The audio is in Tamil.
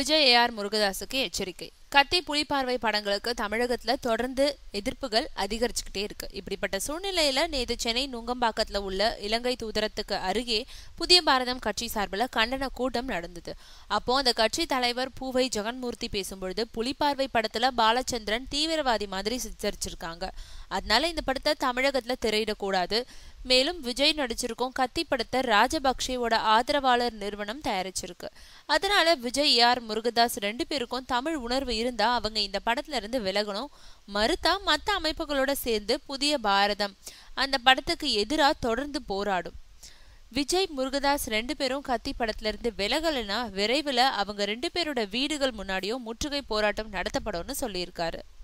விஜய் ஏ ஆர் முருகதாஸுக்கு எச்சரிக்கை கத்தி புலிப்பார்வை படங்களுக்கு தமிழகத்துல தொடர்ந்து எதிர்ப்புகள் அதிகரிச்சுக்கிட்டே இருக்கு இப்படிப்பட்ட சூழ்நிலையில நேற்று சென்னை நுங்கம்பாக்கத்துல உள்ள இலங்கை தூதரத்துக்கு அருகே புதிய பாரதம் கட்சி சார்பில் கண்டன கூட்டம் நடந்தது அப்போ அந்த கட்சி தலைவர் பூவை ஜெகன்மூர்த்தி பேசும்பொழுது புலிப்பார்வை படத்துல பாலச்சந்திரன் தீவிரவாதி மாதிரி சித்தரிச்சிருக்காங்க அதனால இந்த படத்தை தமிழகத்துல திரையிடக்கூடாது மேலும் விஜய் நடிச்சிருக்கும் கத்தி படத்தை ராஜபக்சேவோட ஆதரவாளர் நிறுவனம் தயாரிச்சிருக்கு அதனால விஜய் ஆர் முருகதாஸ் ரெண்டு பேருக்கும் தமிழ் உணர்வு இருந்தா அவங்க இந்த படத்துல இருந்து விலகணும் மறுத்தா மத்த அமைப்புகளோட சேர்ந்து புதிய பாரதம் அந்த படத்துக்கு எதிராக தொடர்ந்து போராடும் விஜய் முருகதாஸ் ரெண்டு பேரும் கத்தி படத்துல இருந்து விலகலைன்னா விரைவில் அவங்க ரெண்டு பேரோட வீடுகள் முன்னாடியும் முற்றுகை போராட்டம் நடத்தப்படும்னு சொல்லியிருக்காரு